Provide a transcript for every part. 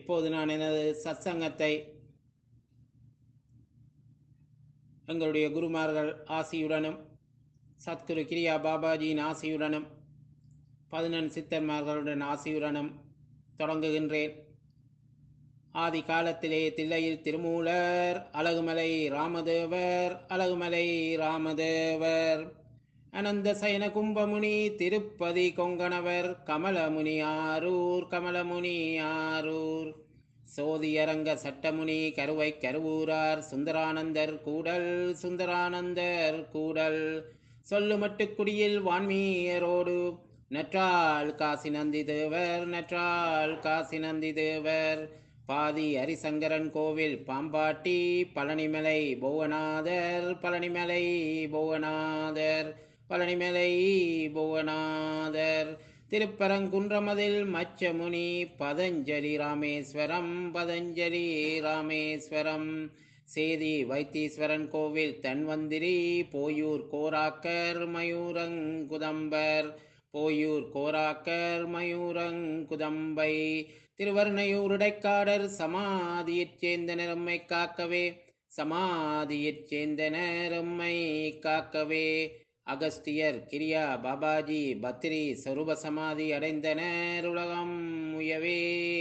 இப்போது நான் எனது சத்சங்கத்தை எங்களுடைய குருமார்கள் ஆசியுடனும் சத்குரு கிரியா பாபாஜியின் ஆசியுடனும் பதினெண் சித்தர்மார்களுடன் ஆசியுடனும் தொடங்குகின்றேன் ஆதி காலத்திலே தில்லையில் திருமூலர் அழகுமலை ராமதேவர் அழகுமலை ராமதேவர் அனந்த சயன கும்பமுனி திருப்பதி கொங்கணவர் கமலமுனி ஆரூர் கமலமுனி ஆரூர் சோதியரங்க சட்டமுனி கருவை கருவூரார் சுந்தரானந்தர் கூடல் சுந்தரானந்தர் கூடல் சொல்லுமட்டுக்குடியில் வான்மீயரோடு நற்றாள் காசி நந்தி தேவர் நற்றாள் காசி நந்தி தேவர் பாதி ஹரிசங்கரன் கோவில் பாம்பாட்டி பழனிமலை புவனாதர் பழனிமலை புவனாதர் பழனிமலை புவனாதர் திருப்பரங்குன்றமதில் மச்சமுனி பதஞ்சலி ராமேஸ்வரம் பதஞ்சலி ராமேஸ்வரம் சேதி வைத்தீஸ்வரன் கோவில் தன்வந்திரி போயூர் கோராக்கர் மயூரங்குதம்பர் போயூர் கோராக்கர் மயூரங்குதம்பை திருவர்ணையூர் இடைக்காடர் சமாதியைச் சேர்ந்த நிறம்மை காக்கவே சமாதியைச் சேர்ந்த நிறம்மை காக்கவே அகஸ்தியர் கிரியா பாபாஜி பத்ரி சொரூப சமாதி அடைந்தனர் உலகம் உயவே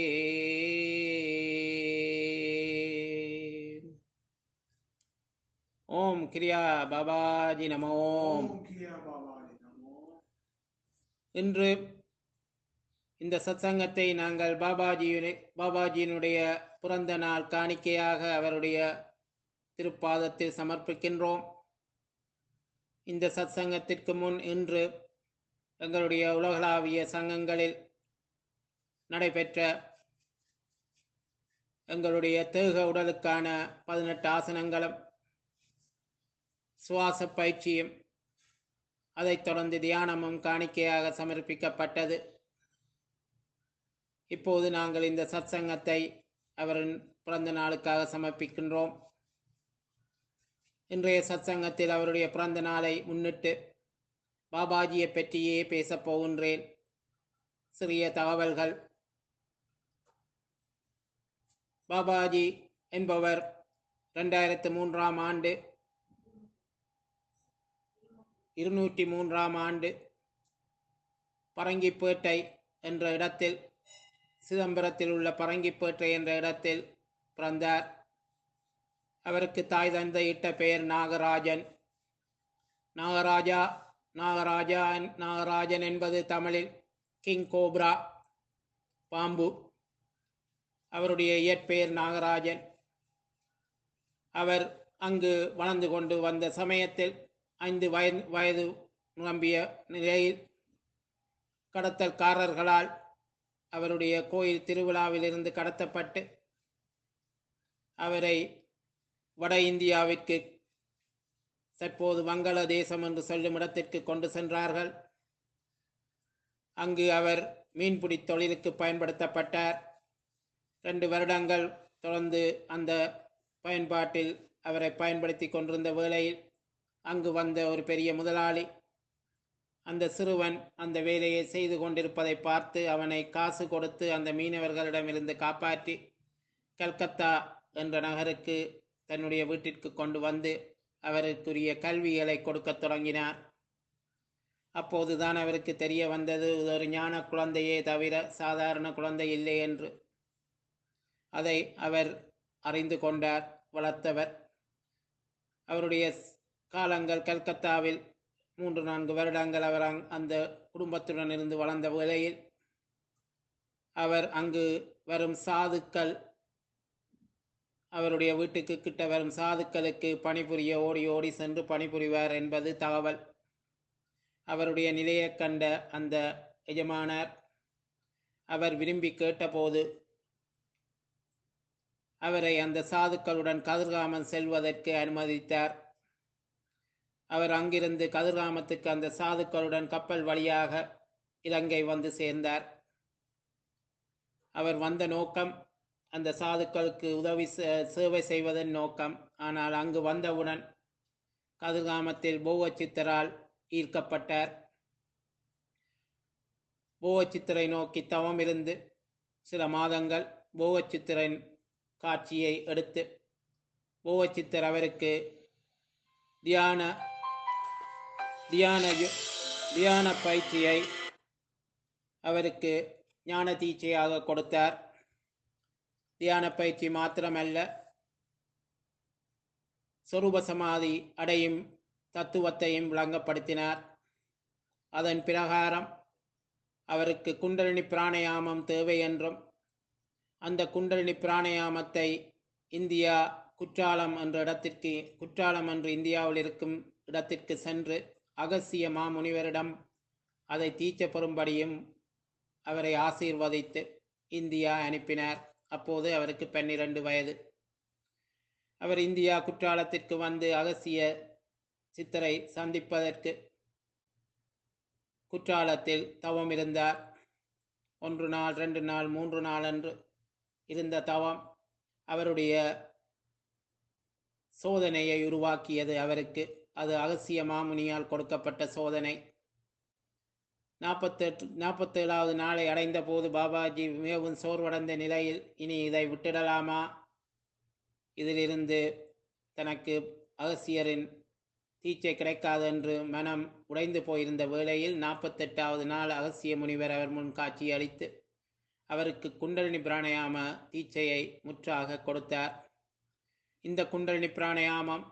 ஓம் கிரியா பாபாஜி நம ஓம் ஓம் கிரியா பாபாஜி நமோ இன்று இந்த சத்சங்கத்தை நாங்கள் பாபாஜியுடைய பாபாஜியினுடைய பிறந்த நாள் காணிக்கையாக அவருடைய திருப்பாதத்தில் சமர்ப்பிக்கின்றோம் இந்த சத்சங்கத்திற்கு முன் இன்று எங்களுடைய உலகளாவிய சங்கங்களில் நடைபெற்ற எங்களுடைய தேக உடலுக்கான பதினெட்டு ஆசனங்களும் சுவாச பயிற்சியும் அதைத் தொடர்ந்து தியானமும் காணிக்கையாக சமர்ப்பிக்கப்பட்டது இப்போது நாங்கள் இந்த சத்சங்கத்தை அவரின் பிறந்த நாளுக்காக சமர்ப்பிக்கின்றோம் இன்றைய சத்சங்கத்தில் அவருடைய பிறந்த நாளை முன்னிட்டு பாபாஜியை பற்றியே பேசப் போகின்றேன் சிறிய தகவல்கள் பாபாஜி என்பவர் ரெண்டாயிரத்து மூன்றாம் ஆண்டு இருநூற்றி மூன்றாம் ஆண்டு பரங்கிப்பேட்டை என்ற இடத்தில் சிதம்பரத்தில் உள்ள பரங்கிப்பேட்டை என்ற இடத்தில் பிறந்தார் அவருக்கு தாய் தந்தையிட்ட பெயர் நாகராஜன் நாகராஜா நாகராஜா நாகராஜன் என்பது தமிழில் கிங் கோப்ரா பாம்பு அவருடைய இயற்பெயர் நாகராஜன் அவர் அங்கு வளர்ந்து கொண்டு வந்த சமயத்தில் ஐந்து வயது வயது நிரம்பிய நிலையில் கடத்தல்காரர்களால் அவருடைய கோயில் திருவிழாவிலிருந்து கடத்தப்பட்டு அவரை வட இந்தியாவிற்கு தற்போது வங்காளதேசம் என்று சொல்லும் இடத்திற்கு கொண்டு சென்றார்கள் அங்கு அவர் மீன்பிடி தொழிலுக்கு பயன்படுத்தப்பட்டார் ரெண்டு வருடங்கள் தொடர்ந்து அந்த பயன்பாட்டில் அவரை பயன்படுத்தி கொண்டிருந்த வேளையில் அங்கு வந்த ஒரு பெரிய முதலாளி அந்த சிறுவன் அந்த வேலையை செய்து கொண்டிருப்பதை பார்த்து அவனை காசு கொடுத்து அந்த மீனவர்களிடமிருந்து காப்பாற்றி கல்கத்தா என்ற நகருக்கு தன்னுடைய வீட்டிற்கு கொண்டு வந்து அவருக்குரிய கல்விகளை கொடுக்கத் தொடங்கினார் அப்போதுதான் அவருக்கு தெரிய வந்தது இது ஒரு ஞான குழந்தையே தவிர சாதாரண குழந்தை இல்லை என்று அதை அவர் அறிந்து கொண்டார் வளர்த்தவர் அவருடைய காலங்கள் கல்கத்தாவில் மூன்று நான்கு வருடங்கள் அவர் அங்- அந்த குடும்பத்துடன் இருந்து வளர்ந்த வேளையில் அவர் அங்கு வரும் சாதுக்கள் அவருடைய வீட்டுக்கு கிட்ட வரும் சாதுக்களுக்கு பணிபுரிய ஓடி ஓடி சென்று பணிபுரிவார் என்பது தகவல் அவருடைய நிலையைக் கண்ட அந்த எஜமானர் அவர் விரும்பி கேட்டபோது அவரை அந்த சாதுக்களுடன் கதிர்காமம் செல்வதற்கு அனுமதித்தார் அவர் அங்கிருந்து கதிர்காமத்துக்கு அந்த சாதுக்களுடன் கப்பல் வழியாக இலங்கை வந்து சேர்ந்தார் அவர் வந்த நோக்கம் அந்த சாதுக்களுக்கு உதவி சே- சேவை செய்வதன் நோக்கம் ஆனால் அங்கு வந்தவுடன் கதிர்காமத்தில் போவச்சித்தரால் ஈர்க்கப்பட்டார் போவச்சித்தரை நோக்கி தவம் இருந்து சில மாதங்கள் போகச்சித்திரன் காட்சியை எடுத்து போகச்சித்தர் அவருக்கு தியான தியான யு- தியான பயிற்சியை அவருக்கு ஞான தீட்சையாக கொடுத்தார் தியான பயிற்சி மாத்திரமல்ல சொரூப சமாதி அடையும் தத்துவத்தையும் விளங்கப்படுத்தினார் அதன் பிரகாரம் அவருக்கு குண்டலினி பிராணயாமம் தேவை என்றும் அந்த குண்டலினி பிராணயாமத்தை இந்தியா குற்றாலம் என்ற இடத்திற்கு குற்றாலம் என்று இந்தியாவில் இருக்கும் இடத்திற்கு சென்று அகசிய மாமுனிவரிடம் அதை தீட்சை பெறும்படியும் அவரை ஆசீர்வதித்து இந்தியா அனுப்பினார் அப்போது அவருக்கு பன்னிரண்டு வயது அவர் இந்தியா குற்றாலத்திற்கு வந்து அகசிய சித்தரை சந்திப்பதற்கு குற்றாலத்தில் தவம் இருந்தார் ஒன்று நாள் ரெண்டு நாள் மூன்று நாள் என்று இருந்த தவம் அவருடைய சோதனையை உருவாக்கியது அவருக்கு அது அகசிய மாமுனியால் கொடுக்கப்பட்ட சோதனை நாற்பத்தெட்டு நாற்பத்தேழாவது நாளை அடைந்த போது பாபாஜி மிகவும் சோர்வடைந்த நிலையில் இனி இதை விட்டுடலாமா இதிலிருந்து தனக்கு அகசியரின் தீட்சை கிடைக்காது என்று மனம் உடைந்து போயிருந்த வேளையில் நாற்பத்தெட்டாவது நாள் அகசிய முனிவர் அவர் முன் காட்சி அளித்து அவருக்கு குண்டலினி பிராணயாம தீட்சையை முற்றாக கொடுத்தார் இந்த குண்டலினி பிராணயாமம்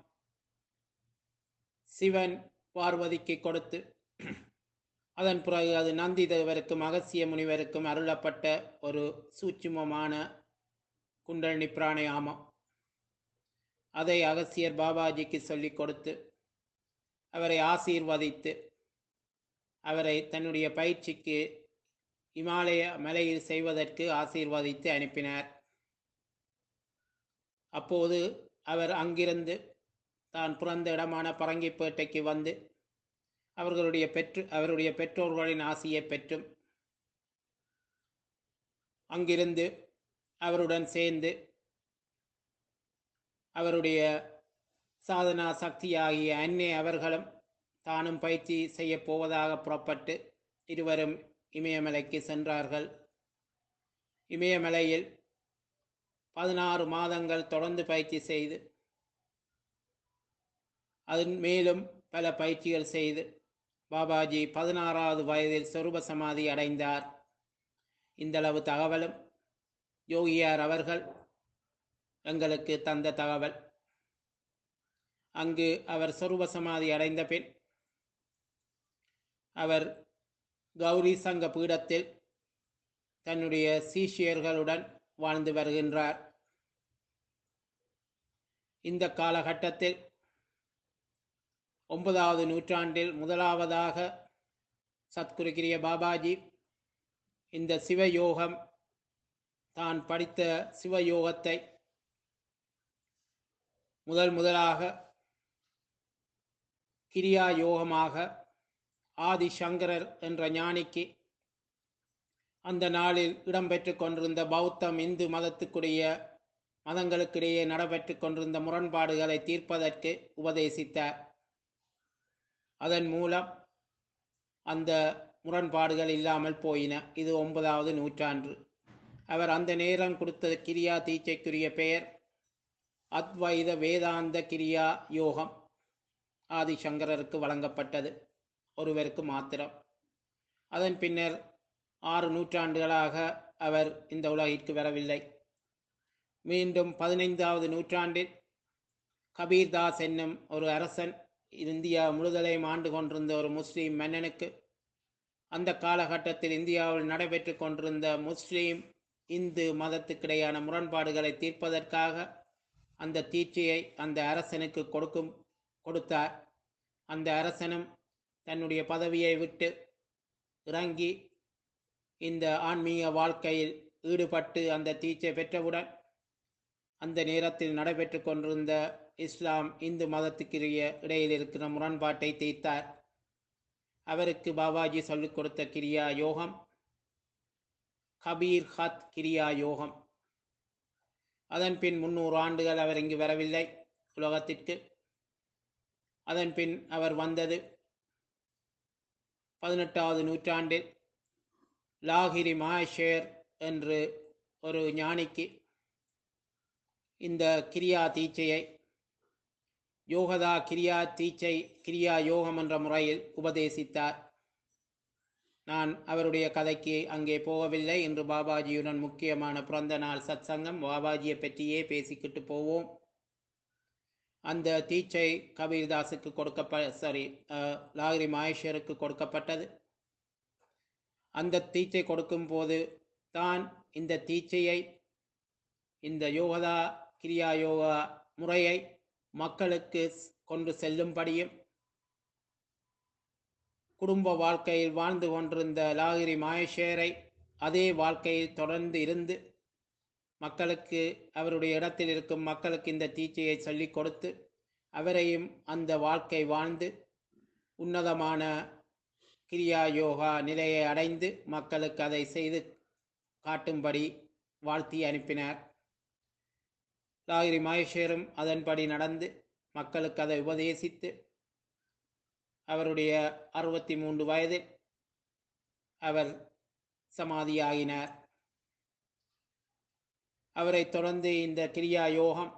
சிவன் பார்வதிக்கு கொடுத்து அதன் பிறகு அது நந்தி தேவருக்கும் அகசிய முனிவருக்கும் அருளப்பட்ட ஒரு சூட்சுமமான குண்டலினி பிராணயாமம் அதை அகசியர் பாபாஜிக்கு சொல்லிக் கொடுத்து அவரை ஆசீர்வதித்து அவரை தன்னுடைய பயிற்சிக்கு இமாலய மலையில் செய்வதற்கு ஆசீர்வதித்து அனுப்பினார் அப்போது அவர் அங்கிருந்து தான் பிறந்த இடமான பரங்கிப்பேட்டைக்கு வந்து அவர்களுடைய பெற்று அவருடைய பெற்றோர்களின் ஆசியை பெற்றும் அங்கிருந்து அவருடன் சேர்ந்து அவருடைய சாதனா சக்தியாகிய அன்னை அவர்களும் தானும் பயிற்சி செய்யப் போவதாக புறப்பட்டு இருவரும் இமயமலைக்கு சென்றார்கள் இமயமலையில் பதினாறு மாதங்கள் தொடர்ந்து பயிற்சி செய்து அதன் மேலும் பல பயிற்சிகள் செய்து பாபாஜி பதினாறாவது வயதில் சொரூப சமாதி அடைந்தார் இந்தளவு தகவலும் யோகியார் அவர்கள் எங்களுக்கு தந்த தகவல் அங்கு அவர் சொரூப சமாதி அடைந்த பின் அவர் கௌரி சங்க பீடத்தில் தன்னுடைய சீஷியர்களுடன் வாழ்ந்து வருகின்றார் இந்த காலகட்டத்தில் ஒன்பதாவது நூற்றாண்டில் முதலாவதாக சத்குரு கிரிய பாபாஜி இந்த சிவயோகம் தான் படித்த சிவயோகத்தை முதல் முதலாக கிரியா யோகமாக ஆதி சங்கரர் என்ற ஞானிக்கு அந்த நாளில் இடம்பெற்று கொண்டிருந்த பௌத்தம் இந்து மதத்துக்குரிய மதங்களுக்கிடையே நடைபெற்று கொண்டிருந்த முரண்பாடுகளை தீர்ப்பதற்கு உபதேசித்தார் அதன் மூலம் அந்த முரண்பாடுகள் இல்லாமல் போயின இது ஒன்பதாவது நூற்றாண்டு அவர் அந்த நேரம் கொடுத்த கிரியா தீட்சைக்குரிய பெயர் அத்வைத வேதாந்த கிரியா யோகம் ஆதிசங்கரருக்கு வழங்கப்பட்டது ஒருவருக்கு மாத்திரம் அதன் பின்னர் ஆறு நூற்றாண்டுகளாக அவர் இந்த உலகிற்கு வரவில்லை மீண்டும் பதினைந்தாவது நூற்றாண்டில் கபீர்தாஸ் என்னும் ஒரு அரசன் இந்தியா முழுதலையும் ஆண்டு கொண்டிருந்த ஒரு முஸ்லீம் மன்னனுக்கு அந்த காலகட்டத்தில் இந்தியாவில் நடைபெற்று கொண்டிருந்த முஸ்லீம் இந்து மதத்துக்கிடையான முரண்பாடுகளை தீர்ப்பதற்காக அந்த தீட்சையை அந்த அரசனுக்கு கொடுக்கும் கொடுத்தார் அந்த அரசனும் தன்னுடைய பதவியை விட்டு இறங்கி இந்த ஆன்மீக வாழ்க்கையில் ஈடுபட்டு அந்த தீட்சை பெற்றவுடன் அந்த நேரத்தில் நடைபெற்று கொண்டிருந்த இஸ்லாம் இந்து மதத்துக்குரிய இடையில் இருக்கிற முரண்பாட்டை தீர்த்தார் அவருக்கு பாபாஜி சொல்லிக் கொடுத்த கிரியா யோகம் கபீர் ஹத் கிரியா யோகம் அதன் பின் முன்னூறு ஆண்டுகள் அவர் இங்கு வரவில்லை உலகத்திற்கு அதன் பின் அவர் வந்தது பதினெட்டாவது நூற்றாண்டில் லாகிரி மாஷேர் என்று ஒரு ஞானிக்கு இந்த கிரியா தீட்சையை யோகதா கிரியா தீட்சை கிரியா யோகம் என்ற முறையில் உபதேசித்தார் நான் அவருடைய கதைக்கு அங்கே போகவில்லை இன்று பாபாஜியுடன் முக்கியமான பிறந்த நாள் சத்சங்கம் பாபாஜியை பற்றியே பேசிக்கிட்டு போவோம் அந்த தீட்சை கபீர்தாஸுக்கு கொடுக்கப்ப சாரி லாகிரி மகேஸ்வருக்கு கொடுக்கப்பட்டது அந்த தீட்சை கொடுக்கும் போது தான் இந்த தீட்சையை இந்த யோகதா கிரியா யோகா முறையை மக்களுக்கு கொண்டு செல்லும்படியும் குடும்ப வாழ்க்கையில் வாழ்ந்து கொண்டிருந்த லாகிரி மகேஷேரை அதே வாழ்க்கையில் தொடர்ந்து இருந்து மக்களுக்கு அவருடைய இடத்தில் இருக்கும் மக்களுக்கு இந்த தீட்சையை சொல்லிக் கொடுத்து அவரையும் அந்த வாழ்க்கை வாழ்ந்து உன்னதமான கிரியா யோகா நிலையை அடைந்து மக்களுக்கு அதை செய்து காட்டும்படி வாழ்த்தி அனுப்பினார் லாகிரி மகேஸ்வரும் அதன்படி நடந்து மக்களுக்கு அதை உபதேசித்து அவருடைய அறுபத்தி மூன்று வயதில் அவர் சமாதியாகினார் அவரை தொடர்ந்து இந்த கிரியா யோகம்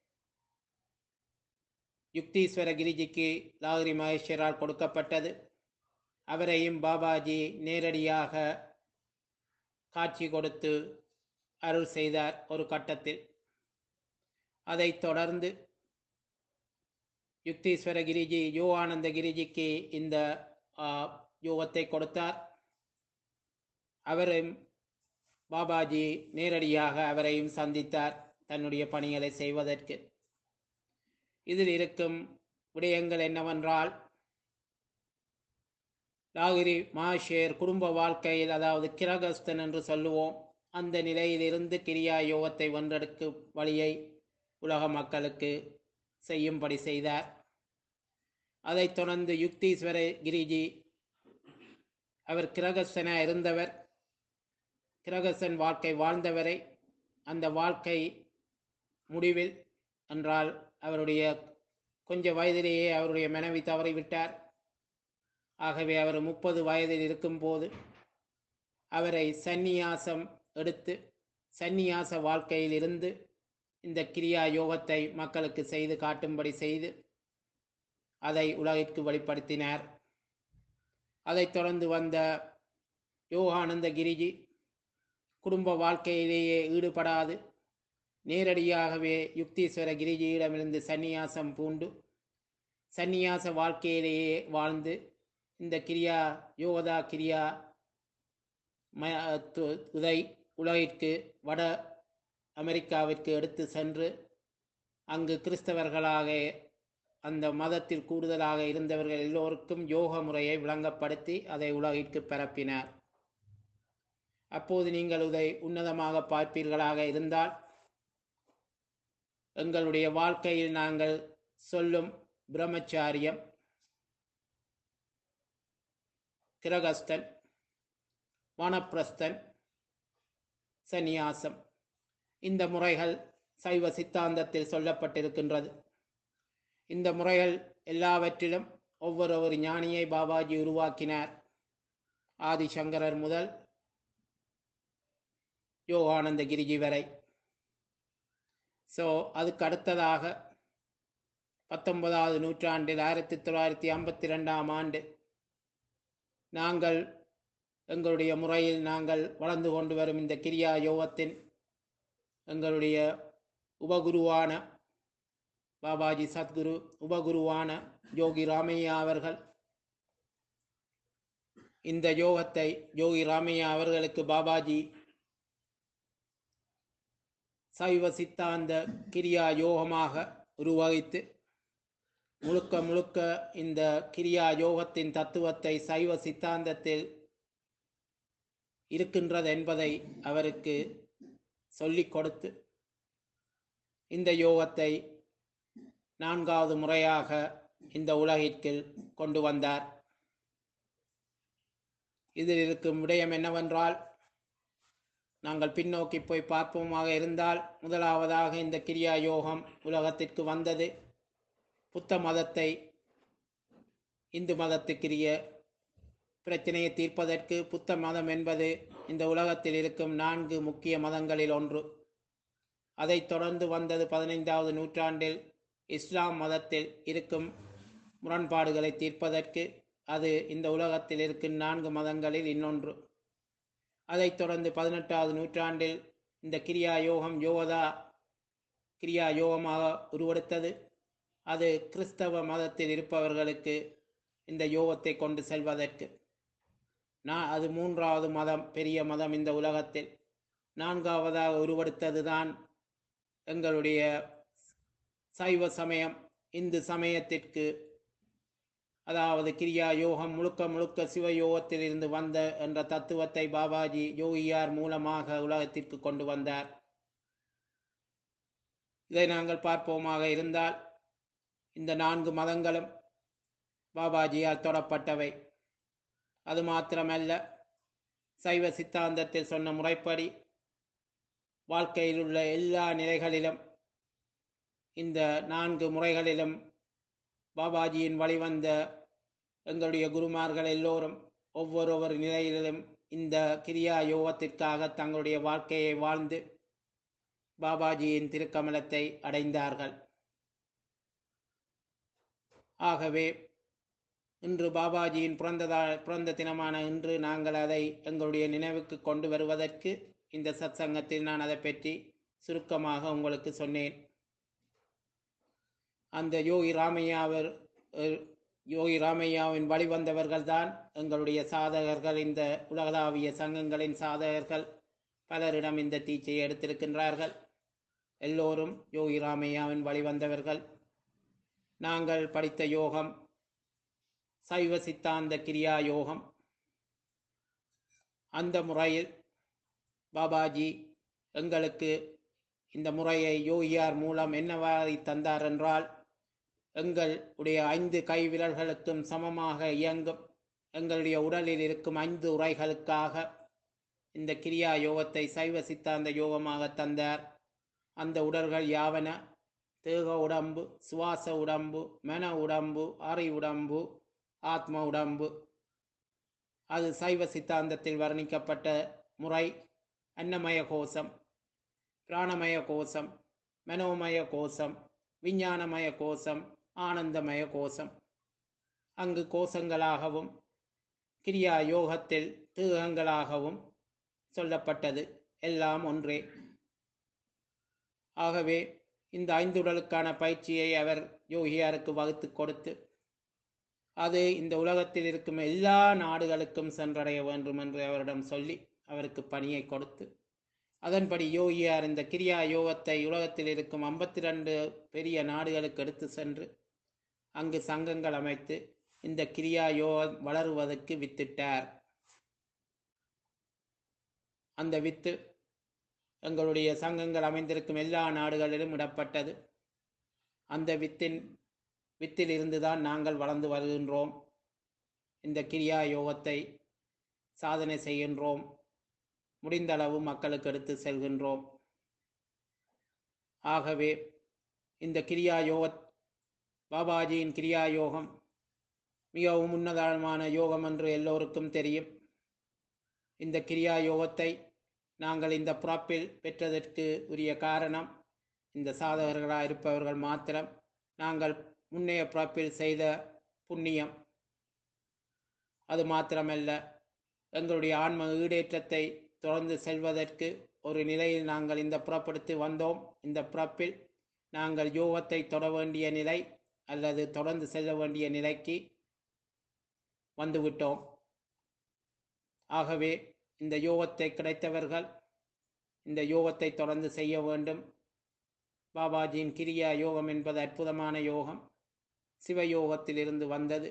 யுக்தீஸ்வர கிரிஜிக்கு லாகிரி மகேஸ்வரால் கொடுக்கப்பட்டது அவரையும் பாபாஜி நேரடியாக காட்சி கொடுத்து அருள் செய்தார் ஒரு கட்டத்தில் அதைத் தொடர்ந்து யுக்தீஸ்வர கிரிஜி யோகானந்த கிரிஜிக்கு இந்த ஆ, யோகத்தை கொடுத்தார் அவரும் பாபாஜி நேரடியாக அவரையும் சந்தித்தார் தன்னுடைய பணிகளை செய்வதற்கு இதில் இருக்கும் விடயங்கள் என்னவென்றால் லாகிரி மாஷேர் குடும்ப வாழ்க்கையில் அதாவது கிரகஸ்தன் என்று சொல்லுவோம் அந்த நிலையிலிருந்து கிரியா யோகத்தை வென்றெடுக்கும் வழியை உலக மக்களுக்கு செய்யும்படி செய்தார் அதைத் தொடர்ந்து யுக்தீஸ்வர கிரிஜி அவர் கிரகஸ்தன இருந்தவர் கிரகசன் வாழ்க்கை வாழ்ந்தவரை அந்த வாழ்க்கை முடிவில் என்றால் அவருடைய கொஞ்ச வயதிலேயே அவருடைய மனைவி தவறிவிட்டார் ஆகவே அவர் முப்பது வயதில் இருக்கும்போது அவரை சந்நியாசம் எடுத்து சந்நியாச வாழ்க்கையில் இருந்து இந்த கிரியா யோகத்தை மக்களுக்கு செய்து காட்டும்படி செய்து அதை உலகிற்கு வெளிப்படுத்தினார் அதைத் தொடர்ந்து வந்த யோகானந்த கிரிஜி குடும்ப வாழ்க்கையிலேயே ஈடுபடாது நேரடியாகவே யுக்தீஸ்வர கிரிஜியிடமிருந்து சந்நியாசம் பூண்டு சந்நியாச வாழ்க்கையிலேயே வாழ்ந்து இந்த கிரியா யோகதா கிரியா ம து- இதை உலகிற்கு வட அமெரிக்காவிற்கு எடுத்து சென்று அங்கு கிறிஸ்தவர்களாக அந்த மதத்தில் கூடுதலாக இருந்தவர்கள் எல்லோருக்கும் யோக முறையை விளங்கப்படுத்தி அதை உலகிற்கு பரப்பினார் அப்போது நீங்கள் இதை உன்னதமாக பார்ப்பீர்களாக இருந்தால் எங்களுடைய வாழ்க்கையில் நாங்கள் சொல்லும் பிரம்மச்சாரியம் கிரகஸ்தன் வானப்பிரஸ்தன் சந்நியாசம் இந்த முறைகள் சைவ சித்தாந்தத்தில் சொல்லப்பட்டிருக்கின்றது இந்த முறைகள் எல்லாவற்றிலும் ஒவ்வொரு ஒரு ஞானியை பாபாஜி உருவாக்கினார் ஆதிசங்கரர் முதல் யோகானந்த கிரிஜி வரை ஸோ அதுக்கு அடுத்ததாக பத்தொன்பதாவது நூற்றாண்டில் ஆயிரத்தி தொள்ளாயிரத்தி ஐம்பத்தி ரெண்டாம் ஆண்டு நாங்கள் எங்களுடைய முறையில் நாங்கள் வளர்ந்து கொண்டு வரும் இந்த கிரியா யோகத்தின் எங்களுடைய உபகுருவான பாபாஜி சத்குரு உபகுருவான யோகி ராமையா அவர்கள் இந்த யோகத்தை யோகி ராமையா அவர்களுக்கு பாபாஜி சைவ சித்தாந்த கிரியா யோகமாக உருவகித்து முழுக்க முழுக்க இந்த கிரியா யோகத்தின் தத்துவத்தை சைவ சித்தாந்தத்தில் இருக்கின்றது என்பதை அவருக்கு சொல்லிக் கொடுத்து இந்த யோகத்தை நான்காவது முறையாக இந்த உலகிற்கு கொண்டு வந்தார் இதில் இருக்கும் விடயம் என்னவென்றால் நாங்கள் பின்னோக்கி போய் பார்ப்போமாக இருந்தால் முதலாவதாக இந்த கிரியா யோகம் உலகத்திற்கு வந்தது புத்த மதத்தை இந்து மதத்துக்குரிய பிரச்சனையை தீர்ப்பதற்கு புத்த மதம் என்பது இந்த உலகத்தில் இருக்கும் நான்கு முக்கிய மதங்களில் ஒன்று அதைத் தொடர்ந்து வந்தது பதினைந்தாவது நூற்றாண்டில் இஸ்லாம் மதத்தில் இருக்கும் முரண்பாடுகளை தீர்ப்பதற்கு அது இந்த உலகத்தில் இருக்கும் நான்கு மதங்களில் இன்னொன்று அதைத் தொடர்ந்து பதினெட்டாவது நூற்றாண்டில் இந்த கிரியா யோகம் யோகதா கிரியா யோகமாக உருவெடுத்தது அது கிறிஸ்தவ மதத்தில் இருப்பவர்களுக்கு இந்த யோகத்தை கொண்டு செல்வதற்கு நான் அது மூன்றாவது மதம் பெரிய மதம் இந்த உலகத்தில் நான்காவதாக உருவெடுத்தது தான் எங்களுடைய சைவ சமயம் இந்து சமயத்திற்கு அதாவது கிரியா யோகம் முழுக்க முழுக்க சிவயோகத்தில் இருந்து வந்த என்ற தத்துவத்தை பாபாஜி யோகியார் மூலமாக உலகத்திற்கு கொண்டு வந்தார் இதை நாங்கள் பார்ப்போமாக இருந்தால் இந்த நான்கு மதங்களும் பாபாஜியால் தொடப்பட்டவை அது மாத்திரமல்ல சைவ சித்தாந்தத்தில் சொன்ன முறைப்படி வாழ்க்கையில் உள்ள எல்லா நிலைகளிலும் இந்த நான்கு முறைகளிலும் பாபாஜியின் வழிவந்த எங்களுடைய குருமார்கள் எல்லோரும் ஒவ்வொரு நிலையிலும் இந்த கிரியா யோகத்திற்காக தங்களுடைய வாழ்க்கையை வாழ்ந்து பாபாஜியின் திருக்கமலத்தை அடைந்தார்கள் ஆகவே இன்று பாபாஜியின் பிறந்ததா பிறந்த தினமான இன்று நாங்கள் அதை எங்களுடைய நினைவுக்கு கொண்டு வருவதற்கு இந்த சத்சங்கத்தில் நான் அதை பற்றி சுருக்கமாக உங்களுக்கு சொன்னேன் அந்த யோகி ராமையாவர் அஹ், யோகி ராமையாவின் வழிவந்தவர்கள் தான் எங்களுடைய சாதகர்கள் இந்த உலகளாவிய சங்கங்களின் சாதகர்கள் பலரிடம் இந்த தீட்சையை எடுத்திருக்கின்றார்கள் எல்லோரும் யோகி ராமையாவின் வழிவந்தவர்கள் நாங்கள் படித்த யோகம் சைவ சித்தாந்த கிரியா யோகம் அந்த முறையில் பாபாஜி எங்களுக்கு இந்த முறையை யோகியார் மூலம் என்னவாறு தந்தார் என்றால் எங்கள் உடைய ஐந்து கை விரல்களுக்கும் சமமாக இயங்கும் எங்களுடைய உடலில் இருக்கும் ஐந்து உரைகளுக்காக இந்த கிரியா யோகத்தை சைவ சித்தாந்த யோகமாக தந்தார் அந்த உடல்கள் யாவன தேக உடம்பு சுவாச உடம்பு மன உடம்பு அறி உடம்பு ஆத்ம உடம்பு அது சைவ சித்தாந்தத்தில் வர்ணிக்கப்பட்ட முறை அன்னமய கோஷம் பிராணமய கோஷம் மனோமய கோஷம் விஞ்ஞானமய கோஷம் ஆனந்தமய கோஷம் அங்கு கோஷங்களாகவும் கிரியா யோகத்தில் தேகங்களாகவும் சொல்லப்பட்டது எல்லாம் ஒன்றே ஆகவே இந்த ஐந்துடலுக்கான பயிற்சியை அவர் யோகியாருக்கு வகுத்து கொடுத்து அது இந்த உலகத்தில் இருக்கும் எல்லா நாடுகளுக்கும் சென்றடைய வேண்டும் என்று அவரிடம் சொல்லி அவருக்கு பணியை கொடுத்து அதன்படி யோகியார் இந்த கிரியா யோகத்தை உலகத்தில் இருக்கும் ஐம்பத்தி ரெண்டு பெரிய நாடுகளுக்கு எடுத்து சென்று அங்கு சங்கங்கள் அமைத்து இந்த கிரியா யோகம் வளருவதற்கு வித்திட்டார் அந்த வித்து எங்களுடைய சங்கங்கள் அமைந்திருக்கும் எல்லா நாடுகளிலும் இடப்பட்டது அந்த வித்தின் வித்தில் இருந்துதான் நாங்கள் வளர்ந்து வருகின்றோம் இந்த கிரியா யோகத்தை சாதனை செய்கின்றோம் முடிந்த அளவு மக்களுக்கு எடுத்து செல்கின்றோம் ஆகவே இந்த கிரியா யோக பாபாஜியின் கிரியா யோகம் மிகவும் உன்னதமான யோகம் என்று எல்லோருக்கும் தெரியும் இந்த கிரியா யோகத்தை நாங்கள் இந்த பிறப்பில் பெற்றதற்கு உரிய காரணம் இந்த சாதகர்களாக இருப்பவர்கள் மாத்திரம் நாங்கள் முன்னைய பிறப்பில் செய்த புண்ணியம் அது மாத்திரமல்ல எங்களுடைய ஆன்ம ஈடேற்றத்தை தொடர்ந்து செல்வதற்கு ஒரு நிலையில் நாங்கள் இந்த புறப்படுத்தி வந்தோம் இந்த பிறப்பில் நாங்கள் யோகத்தை தொட வேண்டிய நிலை அல்லது தொடர்ந்து செல்ல வேண்டிய நிலைக்கு வந்துவிட்டோம் ஆகவே இந்த யோகத்தை கிடைத்தவர்கள் இந்த யோகத்தை தொடர்ந்து செய்ய வேண்டும் பாபாஜியின் கிரியா யோகம் என்பது அற்புதமான யோகம் சிவயோகத்திலிருந்து வந்தது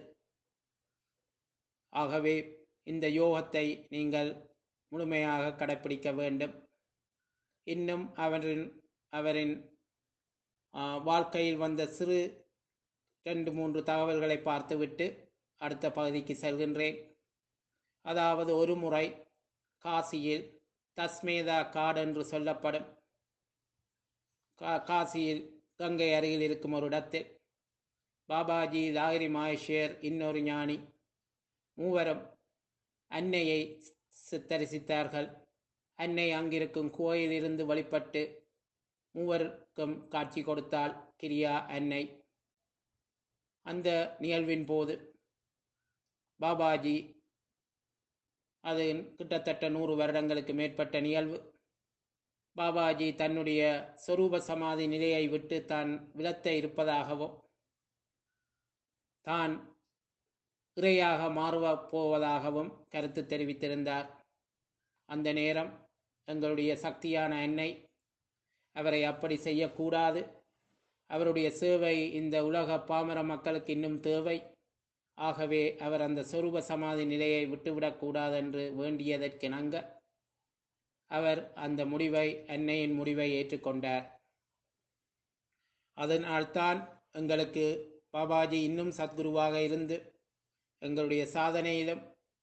ஆகவே இந்த யோகத்தை நீங்கள் முழுமையாக கடைப்பிடிக்க வேண்டும் இன்னும் அவரின் அவரின் ஆ, வாழ்க்கையில் வந்த சிறு ரெண்டு மூன்று தகவல்களை பார்த்துவிட்டு அடுத்த பகுதிக்கு செல்கின்றேன் அதாவது ஒரு முறை காசியில் தஸ்மேதா காடு என்று சொல்லப்படும் கா காசியில் கங்கை அருகில் இருக்கும் ஒரு இடத்தில் பாபாஜி லாகிரி மாயேஷர் இன்னொரு ஞானி மூவரும் அன்னையை சித்தரிசித்தார்கள் அன்னை அங்கிருக்கும் கோயிலிருந்து வழிபட்டு மூவருக்கும் காட்சி கொடுத்தாள் கிரியா அன்னை அந்த நிகழ்வின் போது பாபாஜி அது கிட்டத்தட்ட நூறு வருடங்களுக்கு மேற்பட்ட நிகழ்வு பாபாஜி தன்னுடைய சொரூப சமாதி நிலையை விட்டு தான் விலத்த இருப்பதாகவும் தான் இறையாக மாறுவ போவதாகவும் கருத்து தெரிவித்திருந்தார் அந்த நேரம் எங்களுடைய சக்தியான அன்னை அவரை அப்படி செய்யக்கூடாது அவருடைய சேவை இந்த உலக பாமர மக்களுக்கு இன்னும் தேவை ஆகவே அவர் அந்த சொரூப சமாதி நிலையை விட்டுவிடக்கூடாது என்று வேண்டியதற்கிணங்க அவர் அந்த முடிவை அன்னையின் முடிவை ஏற்றுக்கொண்டார் அதனால்தான் எங்களுக்கு பாபாஜி இன்னும் சத்குருவாக இருந்து எங்களுடைய சாதனையிலும்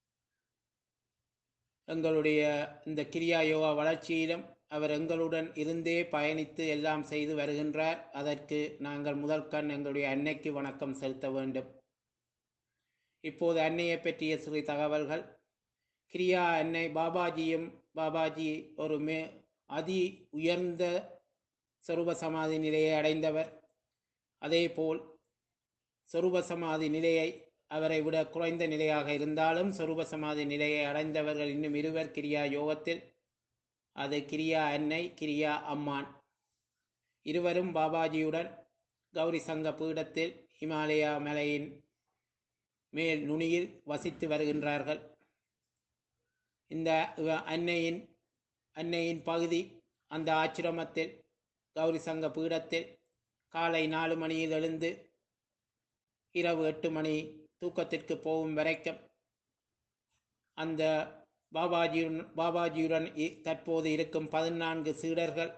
எங்களுடைய இந்த கிரியா யோகா வளர்ச்சியிலும் அவர் எங்களுடன் இருந்தே பயணித்து எல்லாம் செய்து வருகின்றார் அதற்கு நாங்கள் முதல் கண் எங்களுடைய அன்னைக்கு வணக்கம் செலுத்த வேண்டும் இப்போது அன்னையை பற்றிய சிறு தகவல்கள் கிரியா அன்னை பாபாஜியும் பாபாஜி ஒரு மே அதி உயர்ந்த சொரூப சமாதி நிலையை அடைந்தவர் அதேபோல் சொரூப சமாதி நிலையை அவரை விட குறைந்த நிலையாக இருந்தாலும் சொரூப சமாதி நிலையை அடைந்தவர்கள் இன்னும் இருவர் கிரியா யோகத்தில் அது கிரியா அன்னை கிரியா அம்மான் இருவரும் பாபாஜியுடன் கௌரி சங்க பீடத்தில் இமாலயா மலையின் மேல் நுனியில் வசித்து வருகின்றார்கள் இந்த இவ- அன்னையின் அன்னையின் பகுதி அந்த ஆச்சிரமத்தில் கௌரி சங்க பீடத்தில் காலை நாலு மணியில் எழுந்து இரவு எட்டு மணி தூக்கத்திற்கு போகும் வரைக்கும் அந்த பாபாஜியுடன் பாபாஜியுடன் இ- தற்போது இருக்கும் பதினான்கு சீடர்கள்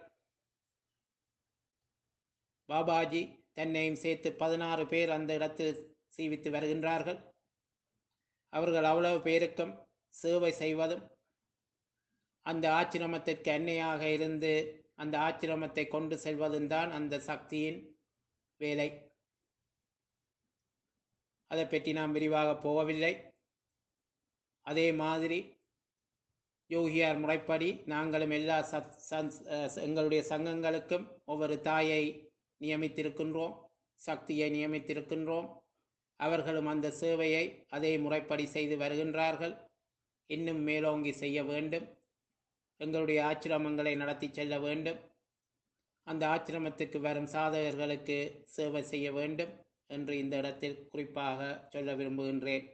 பாபாஜி தன்னையும் சேர்த்து பதினாறு பேர் அந்த இடத்தில் சீவித்து வருகின்றார்கள் அவர்கள் அவ்வளவு பேருக்கும் சேவை செய்வதும் அந்த ஆச்சிரமத்திற்கு அன்னையாக இருந்து அந்த ஆச்சிரமத்தை கொண்டு செல்வதும் தான் அந்த சக்தியின் வேலை அதை பற்றி நாம் விரிவாக போகவில்லை அதே மாதிரி யோகியார் முறைப்படி நாங்களும் எல்லா சத் சந்த் அஹ் எங்களுடைய சங்கங்களுக்கும் ஒவ்வொரு தாயை நியமித்திருக்கின்றோம் சக்தியை நியமித்திருக்கின்றோம் அவர்களும் அந்த சேவையை அதே முறைப்படி செய்து வருகின்றார்கள் இன்னும் மேலோங்கி செய்ய வேண்டும் எங்களுடைய ஆச்சிரமங்களை நடத்தி செல்ல வேண்டும் அந்த ஆச்சிரமத்துக்கு வரும் சாதகர்களுக்கு சேவை செய்ய வேண்டும் என்று இந்த இடத்தில் குறிப்பாக சொல்ல விரும்புகின்றேன்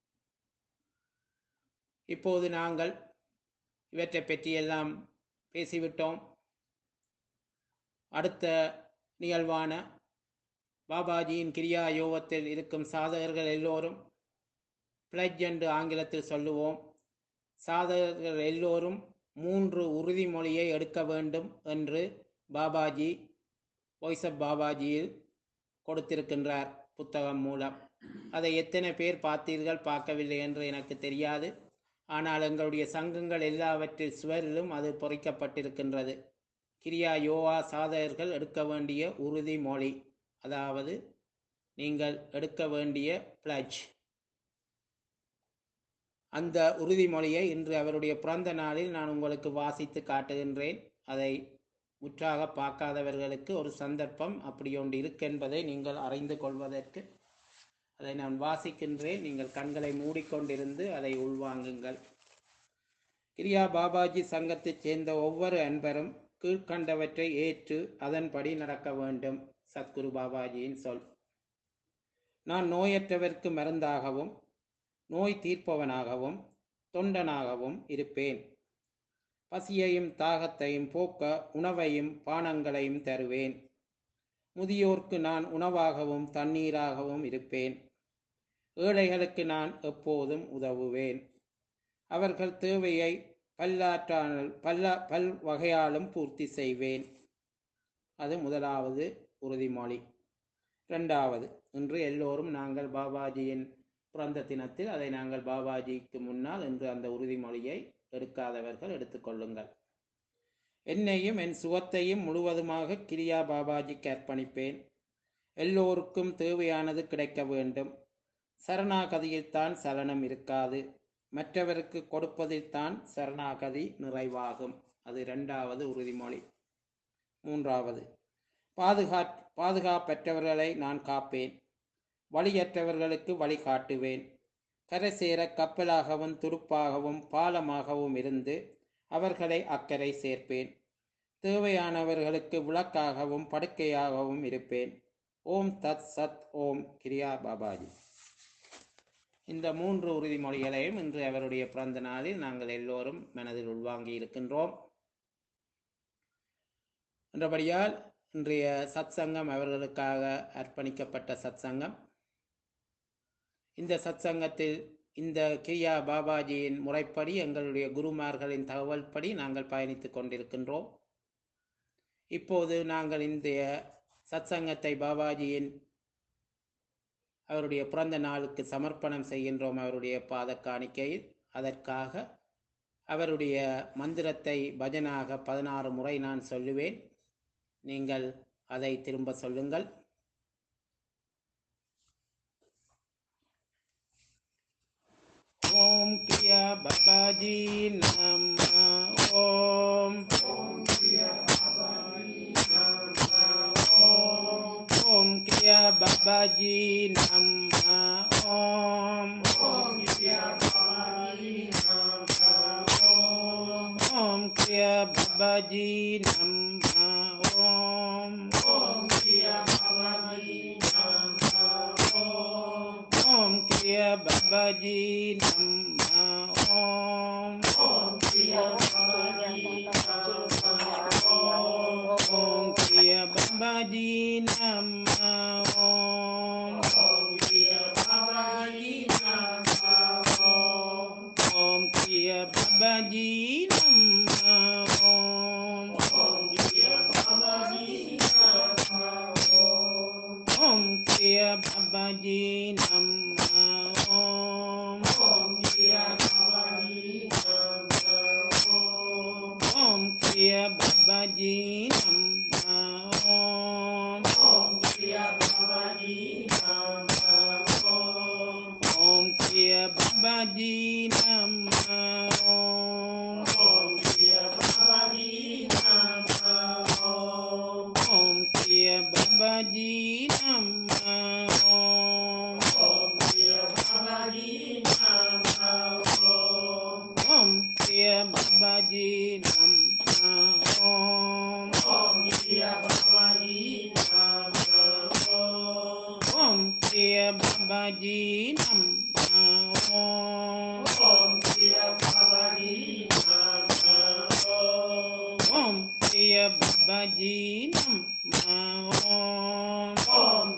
இப்போது நாங்கள் இவற்றை பற்றியெல்லாம் பேசிவிட்டோம் அடுத்த நிகழ்வான பாபாஜியின் கிரியா யோகத்தில் இருக்கும் சாதகர்கள் எல்லோரும் பிளட்ஜ் என்று ஆங்கிலத்தில் சொல்லுவோம் சாதகர்கள் எல்லோரும் மூன்று உறுதிமொழியை எடுக்க வேண்டும் என்று பாபாஜி வாய்ஸ் ஆஃப் பாபாஜியில் கொடுத்திருக்கின்றார் புத்தகம் மூலம் அதை எத்தனை பேர் பார்த்தீர்கள் பார்க்கவில்லை என்று எனக்கு தெரியாது ஆனால் எங்களுடைய சங்கங்கள் எல்லாவற்றில் சுவரிலும் அது பொறிக்கப்பட்டிருக்கின்றது கிரியா யோகா சாதகர்கள் எடுக்க வேண்டிய உறுதிமொழி அதாவது நீங்கள் எடுக்க வேண்டிய பிளட்ஜ் அந்த உறுதிமொழியை இன்று அவருடைய பிறந்த நாளில் நான் உங்களுக்கு வாசித்து காட்டுகின்றேன் அதை முற்றாக பார்க்காதவர்களுக்கு ஒரு சந்தர்ப்பம் அப்படி ஒன்று இருக்கென்பதை நீங்கள் அறிந்து கொள்வதற்கு அதை நான் வாசிக்கின்றேன் நீங்கள் கண்களை மூடிக்கொண்டிருந்து அதை உள்வாங்குங்கள் கிரியா பாபாஜி சங்கத்தைச் சேர்ந்த ஒவ்வொரு அன்பரும் கீழ்கண்டவற்றை ஏற்று அதன்படி நடக்க வேண்டும் சத்குரு பாபாஜியின் சொல் நான் நோயற்றவர்க்கு மருந்தாகவும் நோய் தீர்ப்பவனாகவும் தொண்டனாகவும் இருப்பேன் பசியையும் தாகத்தையும் போக்க உணவையும் பானங்களையும் தருவேன் முதியோர்க்கு நான் உணவாகவும் தண்ணீராகவும் இருப்பேன் ஏழைகளுக்கு நான் எப்போதும் உதவுவேன் அவர்கள் தேவையை பல்லாற்றால் பல்ல பல் வகையாலும் பூர்த்தி செய்வேன் அது முதலாவது உறுதிமொழி இரண்டாவது இன்று எல்லோரும் நாங்கள் பாபாஜியின் பிறந்த தினத்தில் அதை நாங்கள் பாபாஜிக்கு முன்னால் இன்று அந்த உறுதிமொழியை எடுக்காதவர்கள் எடுத்துக்கொள்ளுங்கள் என்னையும் என் சுகத்தையும் முழுவதுமாக கிரியா பாபாஜிக்கு அர்ப்பணிப்பேன் எல்லோருக்கும் தேவையானது கிடைக்க வேண்டும் சரணாகதியில்தான் சலனம் இருக்காது மற்றவருக்கு கொடுப்பதில்தான் சரணாகதி நிறைவாகும் அது இரண்டாவது உறுதிமொழி மூன்றாவது பாதுகா பாதுகாப்பற்றவர்களை நான் காப்பேன் வழியற்றவர்களுக்கு வழி காட்டுவேன் கரை சேர கப்பலாகவும் துடுப்பாகவும் பாலமாகவும் இருந்து அவர்களை அக்கறை சேர்ப்பேன் தேவையானவர்களுக்கு விளக்காகவும் படுக்கையாகவும் இருப்பேன் ஓம் தத் சத் ஓம் கிரியா பாபாஜி இந்த மூன்று உறுதிமொழிகளையும் இன்று அவருடைய பிறந்த நாளில் நாங்கள் எல்லோரும் மனதில் உள்வாங்கி இருக்கின்றோம் என்றபடியால் இன்றைய சத்சங்கம் அவர்களுக்காக அர்ப்பணிக்கப்பட்ட சத்சங்கம் இந்த சத்சங்கத்தில் இந்த கிரியா பாபாஜியின் முறைப்படி எங்களுடைய குருமார்களின் தகவல்படி நாங்கள் பயணித்துக் கொண்டிருக்கின்றோம் இப்போது நாங்கள் இந்த சத்சங்கத்தை பாபாஜியின் அவருடைய பிறந்த நாளுக்கு சமர்ப்பணம் செய்கின்றோம் அவருடைய பாத காணிக்கையில் அதற்காக அவருடைய மந்திரத்தை பஜனாக பதினாறு முறை நான் சொல்லுவேன் நீங்கள் அதை திரும்ப சொல்லுங்கள் ஓம் கிரியா பாபாஜி நம ஓம் ஓம் கிரியா பாபாஜி நம ஓம் ஓம் கிரியா பாபாஜி நம ஓம் ஓம் கிரியா பாபாஜி நம ஓம் ஓம் கிரியா பாபாஜி நம ஓம் ஓம் கிரியா பாபாஜி நம ஓம் ஓம் கிரியா பாபாஜி நம ஓம் ஓம் கிரியா பாபாஜி நம ஓம் ஓம் கிரியா பாபாஜி நம ஓம் ஓம் கிரியா பாபாஜி நம ஓம் ஓம் கிரியா பாபாஜி நம ஓம் ஓம் கிரியா பாபாஜி நம ஓம் ஓம் கிரியா பாபாஜி நம ஓம்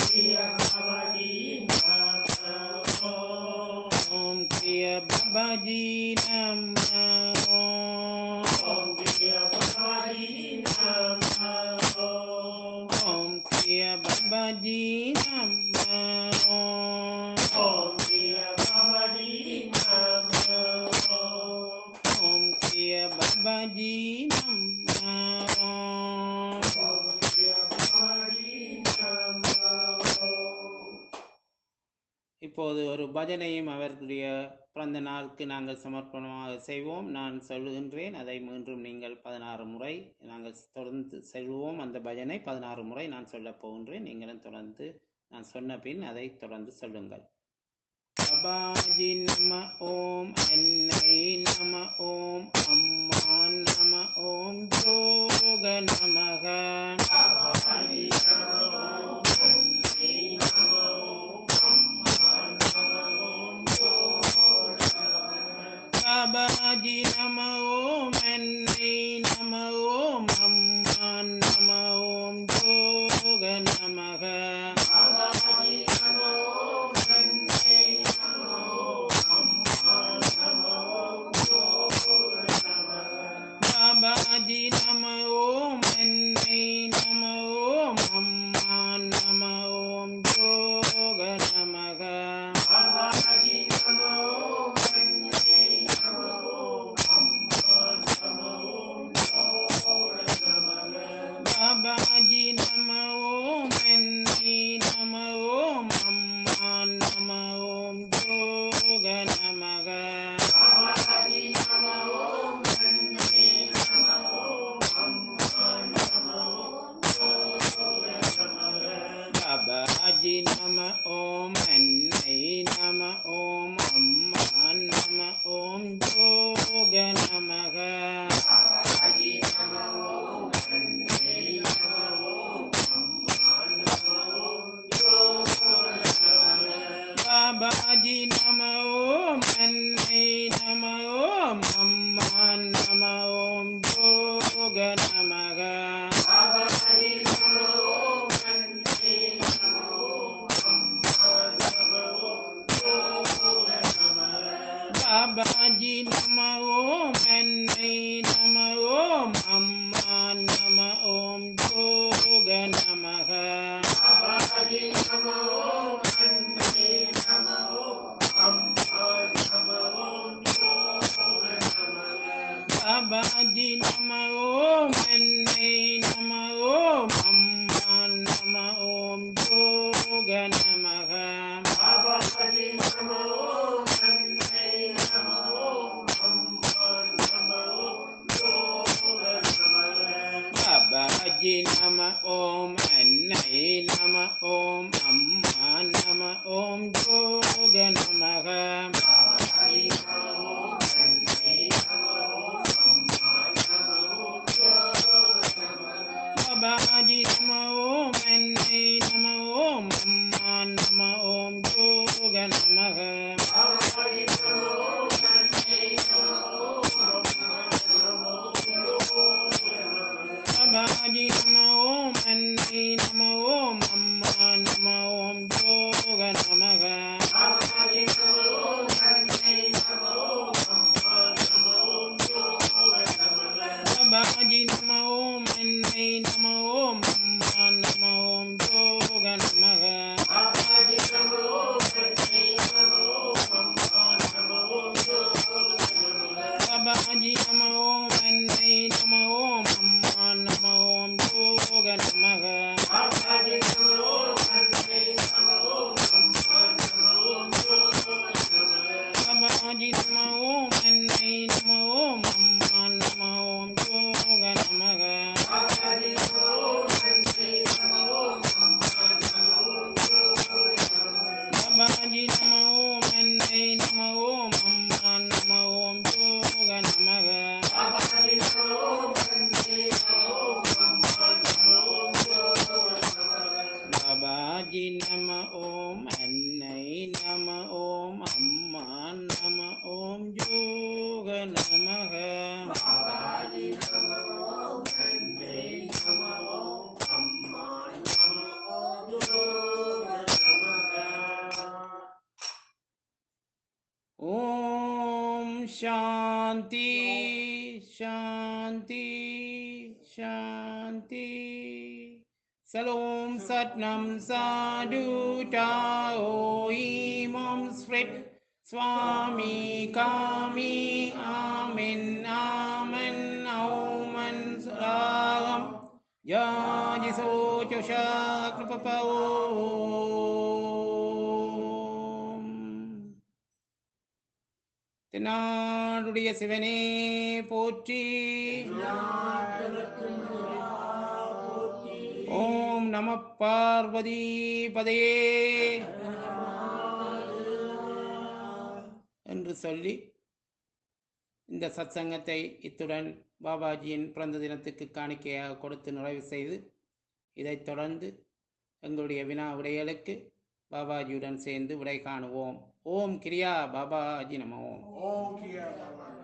ஓம் கிரியா பாபாஜி நம ஓம் ஓம் கிரியா பாபாஜி நம ஓம் ஓம் கிரியா பாபாஜி நம இப்போது ஒரு பஜனையும் அவர்களுடைய பிறந்த நாளுக்கு நாங்கள் சமர்ப்பணமாக செய்வோம் நான் சொல்லுகின்றேன் அதை மீண்டும் நீங்கள் பதினாறு முறை நாங்கள் தொடர்ந்து செல்வோம் அந்த பஜனை பதினாறு முறை நான் சொல்லப் போகின்றேன் நீங்களும் தொடர்ந்து நான் சொன்ன பின் அதை தொடர்ந்து சொல்லுங்கள் பாபாஜி நம ஓம் அன்னை நம ஓம் அம்மா நம ஓம் ஜோக நமக பாபாஜி நம ஓம் அன்னை நம ஓம் அம்மா நம ஓம் ஜோக நமக பாபாஜி நம ஓம் அன்னை நம ஓம் அம்மா நம ஓம் ஜோக நமக பாபாஜி நம ஓம் அன்னை நம ஓம் அம்மா நம ஓம் ஜோக நமக பாபாஜி நம ஓம் அன்னை நம ஓம் அம்மா நம ஓம் யோக நமக பாபாஜி நமோ அன்னை நமோ அம்மா நமோ யோக நமக பாபாஜி நம ஓம் அன்னை நம ஓம் அம்மா நம ஓம் யோக நமக பாபாஜி நம ஓம் அன்னை நம ஓம் அம்மா நம ஓம் யோக நமக பாபாஜி நம ஓம் அன்னை நம ஓம் அம்மா நம ஓம் யோக நமக பாபாஜி நம ஓம் அன்னை நம ஓம் அம்மா நம ஓம் யோக நமக பாபாஜி நம ஓம் அன்னை நம ஓம் அம்மா நம ஓம் யோக நமக பாபாஜி நம ஓம் அன்னை நம ஓம் அம்மா நம ஓம் யோக நமக பாபாஜி நம ஓம் அன்னை நம ஓம் அம்மா நம ஓம் யோக நமக பாபாஜி நம ஓம் அன்னை நம ஓம் அம்மா நம ஓம் யோக நமக ஓம் சாந்தி சாந்தி சாந்தி சலோம் சத்னம் சாது டாஓ ஈமம் ஸ்பிரிட் சுவாமி காமி ஆமென் ஆமன் ஔமன் ராகம் யாஜிசோ சுஷா கிருபபவோம் தென்னாடுடைய சிவனே போற்றி ஓம் நம பார்வதி பதையே என்று சொல்லி இந்த சத்சங்கத்தை இத்துடன் பாபாஜியின் பிறந்த தினத்துக்கு காணிக்கையாக கொடுத்து நிறைவு செய்து இதைத் தொடர்ந்து எங்களுடைய வினா விடைகளுக்கு பாபாஜியுடன் சேர்ந்து விடை காணுவோம் ஓம் கிரியா பாபாஜி நம ஓம் ஓம் கியா பாபா